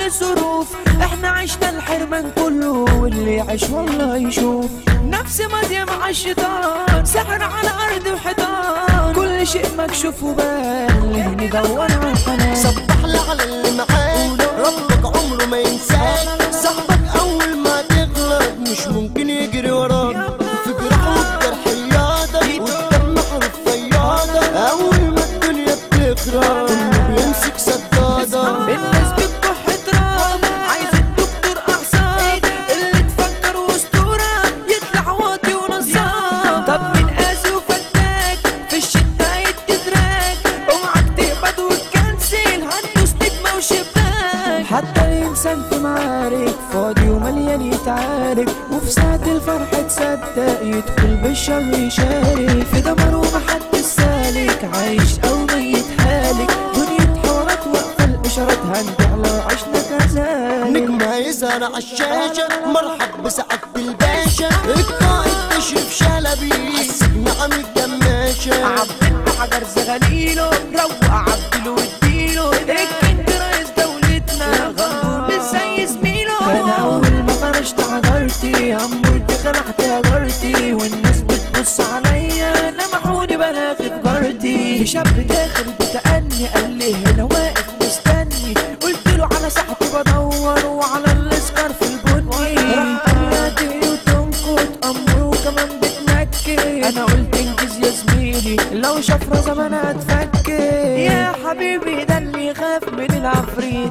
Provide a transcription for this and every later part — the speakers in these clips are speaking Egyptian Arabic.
كل ظروف احنا عشنا الحرمان كله واللي يعيش والله يشوف نفس ماضية مع الشيطان سحر على أرض وحيطان كل شيء مكشوف وبان ليه ندور على الحنان صبح لي على اللي معاك ربك عمره ما ينساك صاحبك اول ما تغلط مش ممكن يجري وراك في جراح والجرح رياضة والدم حروف فياضة اول ما الدنيا بتخرب كله بيمسك سدادة الناس بتكح تراب عايز الدكتور اعصاب اللي تفكر واسطوره يطلع واطي ونصاب طب من قاسي وفتاك في الشتا يتدراك اوعك تقبض وتكنسل هتدوس نجمه وشباك حتى الانسان في معارك فاضي ومليان يتعارك وفي ساعة الفرح تصدق يدخل بالشر يشارك في دمر ومحدش سالك عايش او ميت حالك دنيا حوارات واقفة الاشارات هنطلع عشنا كذلك نجم يظهر عالشاشة مرحب بسعادة الباشا القائد تشرف شلبي عالسجن عامل جماشة عبد حجر زغليله روق عبدله واديله الكنت رئيس دولتنا غندور مش زي زميله انا اول ما فرشت حجرتي عمرتي خلعت هجرتي والناس بتبص عليا لمحوني بلاغي في جارتي في شاب داخل بتأني قال لي هنا واقف مستني قلت له على ساحتي بدور وعلى الاسكر في البني راح قلاتي وتنكت امر وكمان بتنكي انا قلت انجز يا زميلي لو شفرة زمان هتفكر يا حبيبي ده اللي يخاف من العفريت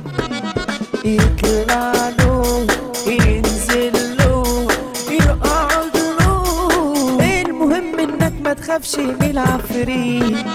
يطلع له ينزل له يقعد له المهم انك ما تخافش من العفريت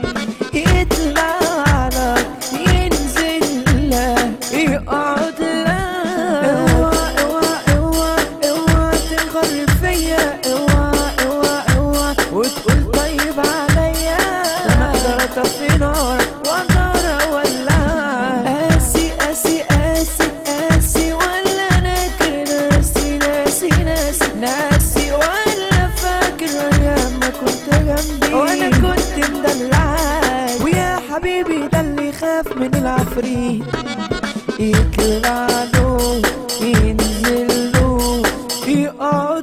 يطلع لك ينزل لك يقعد لك اوعى اوعى اوعى اوعى تنغر فيا اوعى اوعى اوعى وتقول طيب عليا انا اقدر اطفي نار واقدر اولع قاسي قاسي قاسي قاسي ولا ناكر ناسي ناسي ناسي ناسي ولا فاكر ايام ما كنت جنبي وانا كنت مدلعك ويا حبيبي ده اللي يخاف من العفريت يطلع له ينزل له يقعد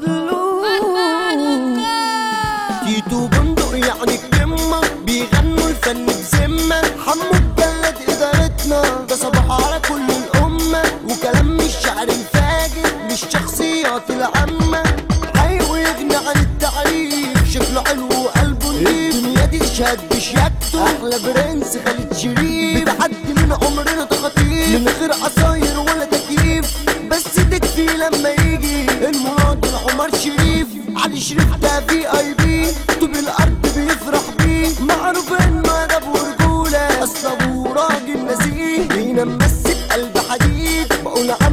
له تيتو بندق يعني القمة بيغنوا الفن بذمة حمو الجلد إدارتنا ده صباح على كل الأمة وكلام مش شعر الفاجر مش شخصيات العامة حي ويغني عن التعريف شكله حلو وقلبه نضيف الدنيا دي تشهد بشياكته أحلى برنس خالد شريف بتعدي من عمرنا تخاطيف من غير عصاير ولا تكييف بس تكفي لما يجي المناضل عمر شريف علي شريف ده في اي بي طوب الارض بيفرح بيه معروف انه ادب ورجوله اصل ابوه راجل نزيه بينام بس بقلب حديد بقول